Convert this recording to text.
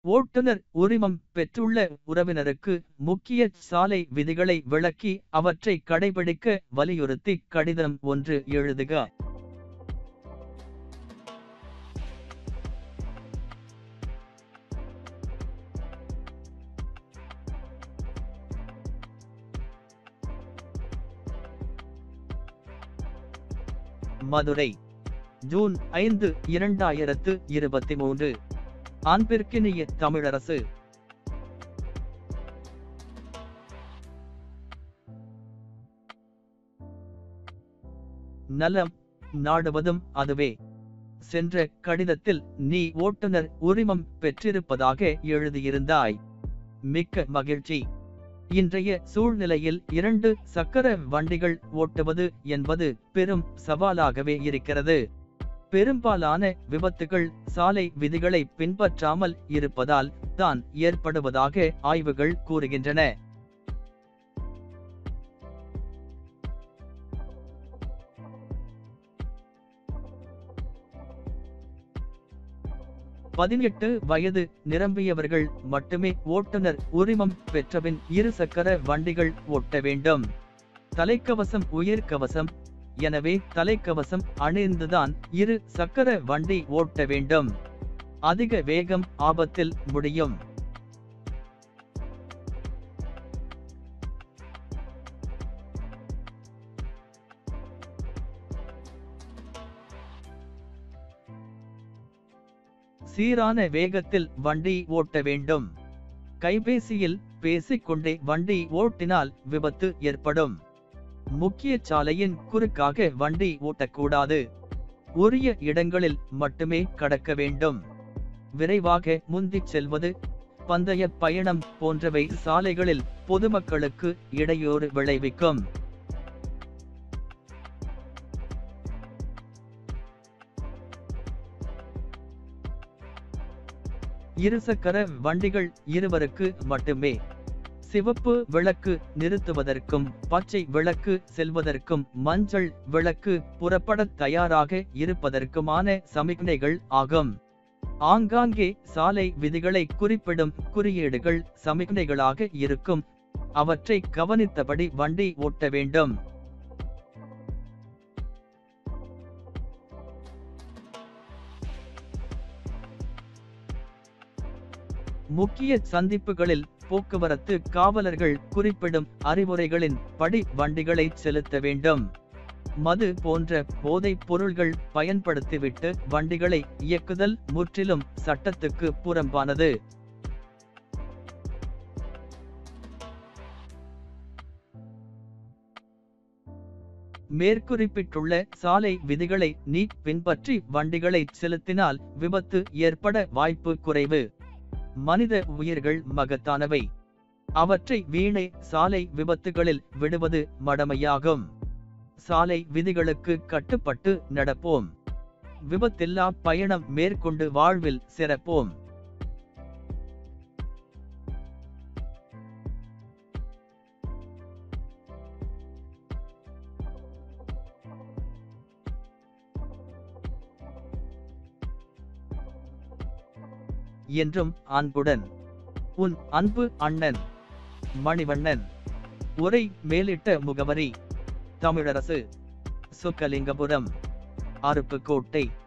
ஓட்டுநர் உரிமம் பெற்றுள்ள உறவினருக்கு முக்கிய சாலை விதிகளை விளக்கி அவற்றை கடைபிடிக்க வலியுறுத்தி கடிதம் ஒன்று எழுதுக மதுரை ஜூன் ஐந்து இரண்டாயிரத்து இருபத்தி மூன்று அன்பிற்கினிய தமிழரசு நலம் நாடுவதும் அதுவே சென்ற கடிதத்தில் நீ ஓட்டுநர் உரிமம் பெற்றிருப்பதாக எழுதியிருந்தாய் மிக்க மகிழ்ச்சி இன்றைய சூழ்நிலையில் இரண்டு சக்கர வண்டிகள் ஓட்டுவது என்பது பெரும் சவாலாகவே இருக்கிறது பெரும்பாலான விபத்துகள் சாலை விதிகளை பின்பற்றாமல் இருப்பதால் தான் ஏற்படுவதாக ஆய்வுகள் கூறுகின்றன பதினெட்டு வயது நிரம்பியவர்கள் மட்டுமே ஓட்டுநர் உரிமம் பெற்றபின் இரு சக்கர வண்டிகள் ஓட்ட வேண்டும் தலைக்கவசம் உயிர் கவசம் எனவே தலைக்கவசம் அணிந்துதான் இரு சக்கர வண்டி ஓட்ட வேண்டும் அதிக வேகம் ஆபத்தில் முடியும் சீரான வேகத்தில் வண்டி ஓட்ட வேண்டும் கைபேசியில் பேசிக்கொண்டே வண்டி ஓட்டினால் விபத்து ஏற்படும் முக்கிய சாலையின் குறுக்காக வண்டி ஓட்டக்கூடாது உரிய இடங்களில் மட்டுமே கடக்க வேண்டும் விரைவாக முந்திச் செல்வது பந்தய பயணம் போன்றவை சாலைகளில் பொதுமக்களுக்கு இடையூறு விளைவிக்கும் இருசக்கர வண்டிகள் இருவருக்கு மட்டுமே சிவப்பு விளக்கு நிறுத்துவதற்கும் பச்சை விளக்கு செல்வதற்கும் மஞ்சள் விளக்கு புறப்படத் தயாராக இருப்பதற்குமான சமிக்ஞைகள் ஆகும் ஆங்காங்கே சாலை விதிகளை குறிப்பிடும் குறியீடுகள் சமிக்ஞைகளாக இருக்கும் அவற்றை கவனித்தபடி வண்டி ஓட்ட வேண்டும் முக்கிய சந்திப்புகளில் போக்குவரத்து காவலர்கள் குறிப்பிடும் அறிவுரைகளின் படி வண்டிகளை செலுத்த வேண்டும் மது போன்ற போதைப் பொருள்கள் பயன்படுத்திவிட்டு வண்டிகளை இயக்குதல் முற்றிலும் சட்டத்துக்கு புறம்பானது மேற்குறிப்பிட்டுள்ள சாலை விதிகளை நீ பின்பற்றி வண்டிகளை செலுத்தினால் விபத்து ஏற்பட வாய்ப்பு குறைவு மனித உயிர்கள் மகத்தானவை அவற்றை வீணே சாலை விபத்துகளில் விடுவது மடமையாகும் சாலை விதிகளுக்கு கட்டுப்பட்டு நடப்போம் விபத்தில்லா பயணம் மேற்கொண்டு வாழ்வில் சிறப்போம் என்றும் அன்புடன் உன் அன்பு அண்ணன் மணிவண்ணன் உரை மேலிட்ட முகவரி தமிழரசு சொக்கலிங்கபுரம் அருப்புக்கோட்டை